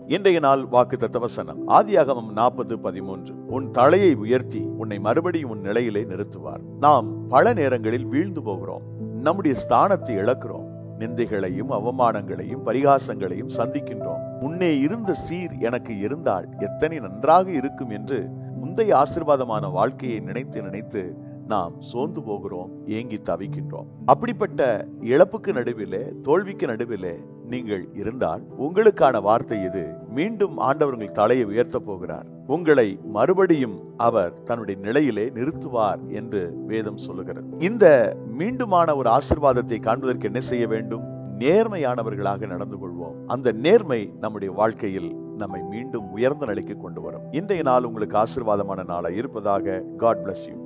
இன்றைய நாள் வாக்கு தத்தவசனம் ஆதியாகமம் நாற்பது பதிமூன்று உன் தலையை உயர்த்தி உன்னை மறுபடியும் உன் நிலையிலே நிறுத்துவார் நாம் பல நேரங்களில் வீழ்ந்து போகிறோம் நம்முடைய ஸ்தானத்தை இழக்கிறோம் நிந்தைகளையும் அவமானங்களையும் பரிகாசங்களையும் சந்திக்கின்றோம் முன்னே இருந்த சீர் எனக்கு இருந்தால் எத்தனை நன்றாக இருக்கும் என்று முந்தைய ஆசிர்வாதமான வாழ்க்கையை நினைத்து நினைத்து நாம் சோர்ந்து போகிறோம் ஏங்கி தவிக்கின்றோம் அப்படிப்பட்ட இழப்புக்கு நடுவிலே தோல்விக்கு நடுவிலே நீங்கள் இருந்தால் உங்களுக்கான வார்த்தை இது மீண்டும் ஆண்டவர் உங்கள் தலையை உயர்த்த போகிறார் உங்களை மறுபடியும் அவர் தன்னுடைய நிலையிலே நிறுத்துவார் என்று வேதம் சொல்லுகிறது இந்த மீண்டுமான ஒரு ஆசிர்வாதத்தை காண்பதற்கு என்ன செய்ய வேண்டும் நேர்மையானவர்களாக நடந்து கொள்வோம் அந்த நேர்மை நம்முடைய வாழ்க்கையில் நம்மை மீண்டும் உயர்ந்த நிலைக்கு கொண்டு வரும் இன்றைய நாள் உங்களுக்கு ஆசிர்வாதமான நாளாக இருப்பதாக காட் bless யூ